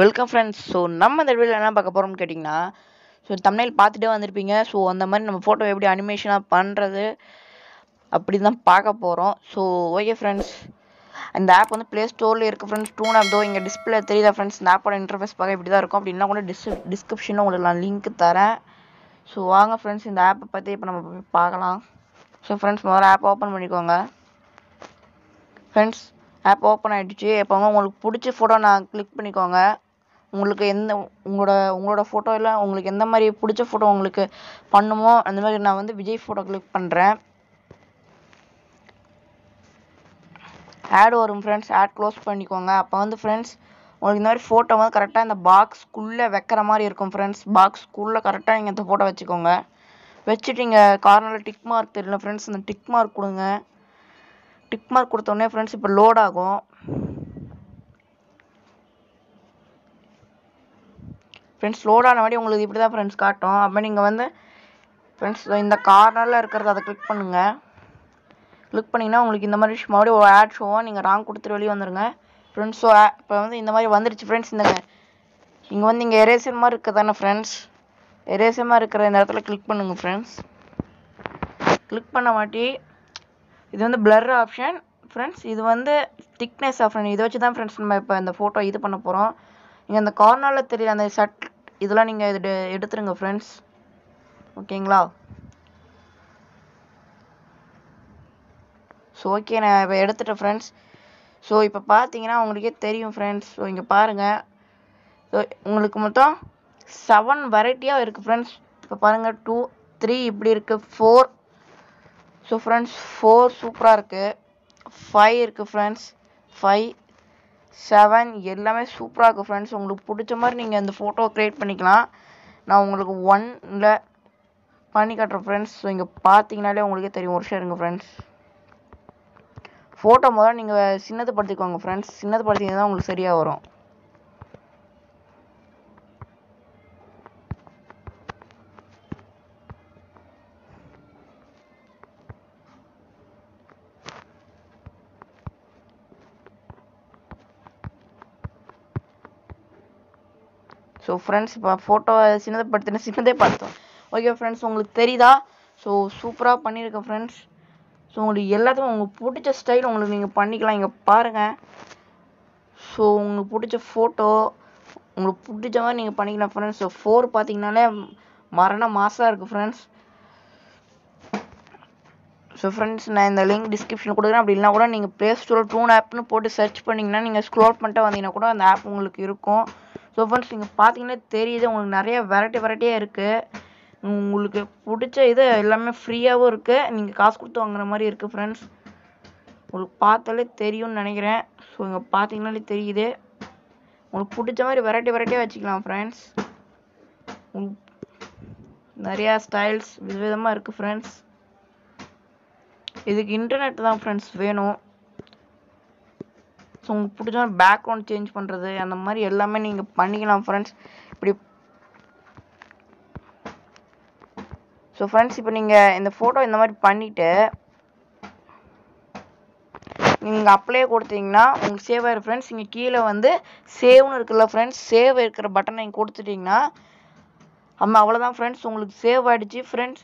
welcome friends so நம்ம இந்த வீடியோவில் என்ன பார்க்க போகிறோம்னு கேட்டிங்கன்னா ஸோ தமிழில் பார்த்துட்டே வந்திருப்பீங்க ஸோ அந்த மாதிரி நம்ம ஃபோட்டோ எப்படி அனிமேஷனாக பண்ணுறது அப்படி தான் பார்க்க போகிறோம் ஸோ ஓகே ஃப்ரெண்ட்ஸ் இந்த ஆப் வந்து ப்ளே ஸ்டோரில் இருக்குது ஃப்ரெண்ட்ஸ் டூன் ஆப் தோ இங்கே டிஸ்பிளே தெரியுதா ஃப்ரெண்ட்ஸ் இந்த ஆப்போட இன்டர்ஃபேஸ் பார்க்க இப்படி தான் இருக்கும் அப்படின்னா கூட டிஸ் டிஸ்கிரிப்ஷனில் உங்களுக்கு நான் லிங்க் தரேன் ஸோ வாங்க ஃப்ரெண்ட்ஸ் இந்த ஆப்பை பற்றி இப்போ நம்ம போய் பார்க்கலாம் ஸோ ஃப்ரெண்ட்ஸ் முதல்ல ஆப் ஓப்பன் பண்ணிக்கோங்க ஃப்ரெண்ட்ஸ் ஆப் ஓப்பன் ஆகிடுச்சு இப்போ வந்து உங்களுக்கு பிடிச்ச ஃபோட்டோ நான் கிளிக் பண்ணிக்கோங்க உங்களுக்கு எந்த உங்களோட உங்களோட ஃபோட்டோ இல்லை உங்களுக்கு எந்த மாதிரி பிடிச்ச ஃபோட்டோ உங்களுக்கு பண்ணுமோ அந்த மாதிரி நான் வந்து விஜய் ஃபோட்டோ கிளிக் பண்ணுறேன் ஆட் வரும் ஃப்ரெண்ட்ஸ் ஆட் க்ளோஸ் பண்ணிக்கோங்க அப்போ வந்து ஃப்ரெண்ட்ஸ் உங்களுக்கு இந்த மாதிரி ஃபோட்டோ வந்து கரெக்டாக இந்த பாக்ஸ்க்குள்ளே வைக்கிற மாதிரி இருக்கும் ஃப்ரெண்ட்ஸ் பாக்ஸ்க்குள்ளே கரெக்டாக நீங்கள் இந்த ஃபோட்டோ வச்சுக்கோங்க வச்சுட்டு இங்கே கார்னரில் டிக் மார்க் தெரியல ஃப்ரெண்ட்ஸ் இந்த டிக் மார்க் கொடுங்க டிக் மார்க் கொடுத்தோடனே ஃப்ரெண்ட்ஸ் இப்போ லோட் ஆகும் ஃப்ரெண்ட்ஸ் லோட் ஆன மாதிரி உங்களுக்கு இப்படி தான் ஃப்ரெண்ட்ஸ் காட்டும் அப்போ நீங்கள் வந்து ஃப்ரெண்ட்ஸ் இந்த கார்னரில் இருக்கிறத அதை கிளிக் பண்ணுங்கள் கிளிக் பண்ணிங்கன்னா உங்களுக்கு இந்த மாதிரி மறுபடியும் ஒரு ஆட் ஷோவாக நீங்கள் ராங் கொடுத்துட்டு வெளியே வந்துடுங்க ஃப்ரெண்ட்ஸ் ஸோ இப்போ வந்து இந்த மாதிரி வந்துடுச்சு ஃப்ரெண்ட்ஸ் இந்த இங்கே வந்து இங்கே எரேசர் மாதிரி இருக்குது தானே ஃப்ரெண்ட்ஸ் எரேசர் மாதிரி இருக்கிற இந்த இடத்துல கிளிக் பண்ணுங்கள் ஃப்ரெண்ட்ஸ் கிளிக் பண்ண மாட்டி இது வந்து பிளர் ஆப்ஷன் ஃப்ரெண்ட்ஸ் இது வந்து திக்னஸ் ஆப்ஷன் இதை வச்சு தான் ஃப்ரெண்ட்ஸ் நம்ம இப்போ இந்த ஃபோட்டோ இது பண்ண போகிறோம் இங்கே அந்த கார்னரில் தெரியல அந்த சட் இதெல்லாம் நீங்கள் இது எடுத்துருங்க ஃப்ரெண்ட்ஸ் ஓகேங்களா ஸோ ஓகே நான் இப்போ எடுத்துட்டேன் ஃப்ரெண்ட்ஸ் ஸோ இப்போ பார்த்தீங்கன்னா உங்களுக்கே தெரியும் ஃப்ரெண்ட்ஸ் ஸோ இங்கே பாருங்கள் ஸோ உங்களுக்கு மொத்தம் செவன் வெரைட்டியாக இருக்குது ஃப்ரெண்ட்ஸ் இப்போ பாருங்கள் டூ த்ரீ இப்படி இருக்குது ஃபோர் ஸோ ஃப்ரெண்ட்ஸ் ஃபோர் சூப்பராக இருக்குது ஃபைவ் இருக்குது ஃப்ரெண்ட்ஸ் ஃபைவ் செவன் எல்லாமே சூப்பராக இருக்குது ஃப்ரெண்ட்ஸ் உங்களுக்கு பிடிச்ச மாதிரி நீங்கள் இந்த ஃபோட்டோ க்ரியேட் பண்ணிக்கலாம் நான் உங்களுக்கு ஒன்னில் பண்ணி காட்டுறேன் ஃப்ரெண்ட்ஸ் ஸோ இங்கே பார்த்தீங்கனாலே உங்களுக்கே தெரியும் ஒரு ஷேருங்க ஃப்ரெண்ட்ஸ் ஃபோட்டோ முதல்ல நீங்கள் சின்னது படுத்திக்கோங்க ஃப்ரெண்ட்ஸ் சின்னது படுத்திங்கன்னா தான் உங்களுக்கு சரியாக வரும் ஸோ ஃப்ரெண்ட்ஸ் இப்போ ஃபோட்டோ சின்னதை படுத்தின சின்னதே பார்த்தோம் ஓகே ஃப்ரெண்ட்ஸ் உங்களுக்கு தெரியுதா ஸோ சூப்பராக பண்ணியிருக்கேன் ஃப்ரெண்ட்ஸ் ஸோ உங்களுக்கு எல்லாத்துக்கும் உங்களுக்கு பிடிச்ச ஸ்டைல் உங்களுக்கு நீங்கள் பண்ணிக்கலாம் இங்கே பாருங்கள் ஸோ உங்களுக்கு பிடிச்ச ஃபோட்டோ உங்களுக்கு பிடிச்ச மாதிரி நீங்கள் பண்ணிக்கலாம் ஃப்ரெண்ட்ஸ் ஸோ ஃபோர் பார்த்தீங்கனாலே மரண மாசாக இருக்குது ஃப்ரெண்ட்ஸ் ஸோ ஃப்ரெண்ட்ஸ் நான் இந்த லிங்க் டிஸ்கிரிப்ஷன் கொடுக்குறேன் அப்படி இல்லைனா கூட நீங்கள் ப்ளே ஸ்டோர் டூன் ஆப்னு போட்டு சர்ச் பண்ணிங்கன்னா நீங்கள் ஸ்க்ரோல் பண்ணிட்டு வந்தீங்கன்னா கூட அந்த ஆப் உங்களுக்கு இருக்கும் ஸோ ஃப்ரெண்ட்ஸ் நீங்கள் பார்த்தீங்கன்னா தெரியுது உங்களுக்கு நிறைய வெரைட்டி வெரைட்டியாக இருக்குது உங்களுக்கு பிடிச்ச இது எல்லாமே ஃப்ரீயாகவும் இருக்குது நீங்கள் காசு கொடுத்து வாங்குற மாதிரி இருக்குது ஃப்ரெண்ட்ஸ் உங்களுக்கு பார்த்தாலே தெரியும்னு நினைக்கிறேன் ஸோ இங்கே பார்த்தீங்கனாலே தெரியுது உங்களுக்கு பிடிச்ச மாதிரி வெரைட்டி வெரைட்டியாக வச்சுக்கலாம் ஃப்ரெண்ட்ஸ் நிறையா ஸ்டைல்ஸ் விதவிதமாக இருக்குது ஃப்ரெண்ட்ஸ் இதுக்கு இன்டர்நெட் தான் ஃப்ரெண்ட்ஸ் வேணும் ஸோ உங்களுக்கு பிடிச்ச பேக்ரவுண்ட் சேஞ்ச் பண்ணுறது அந்த மாதிரி எல்லாமே நீங்கள் பண்ணிக்கலாம் ஃப்ரெண்ட்ஸ் இப்படி ஸோ ஃப்ரெண்ட்ஸ் இப்போ நீங்கள் இந்த ஃபோட்டோ இந்த மாதிரி பண்ணிவிட்டு நீங்கள் அப்ளை கொடுத்தீங்கன்னா உங்களுக்கு சேவ் ஆகிடும் ஃப்ரெண்ட்ஸ் இங்கே கீழே வந்து சேவ்னு இருக்குல்ல ஃப்ரெண்ட்ஸ் சேவ் இருக்கிற பட்டனை நீங்கள் கொடுத்துட்டிங்கன்னா ஆமாம் அவ்வளோதான் ஃப்ரெண்ட்ஸ் உங்களுக்கு சேவ் ஆகிடுச்சு ஃப்ரெண்ட்ஸ்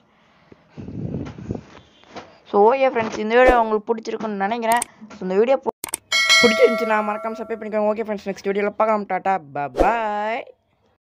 ஸோ ஓகே ஃப்ரெண்ட்ஸ் இந்த வீடியோ உங்களுக்கு பிடிச்சிருக்குன்னு நினைக்கிறேன் ஸோ இந்த வீடியோ பிடிச்சிருந்துச்சுன்னா மறக்காமல் சப்ஸ்கிரைப் பண்ணிக்கோங்க ஓகே ஃப்ரெண்ட்ஸ் நெக்ஸ்ட் வீடியோவில் பார்க்கலாம் டாட்டா பாய்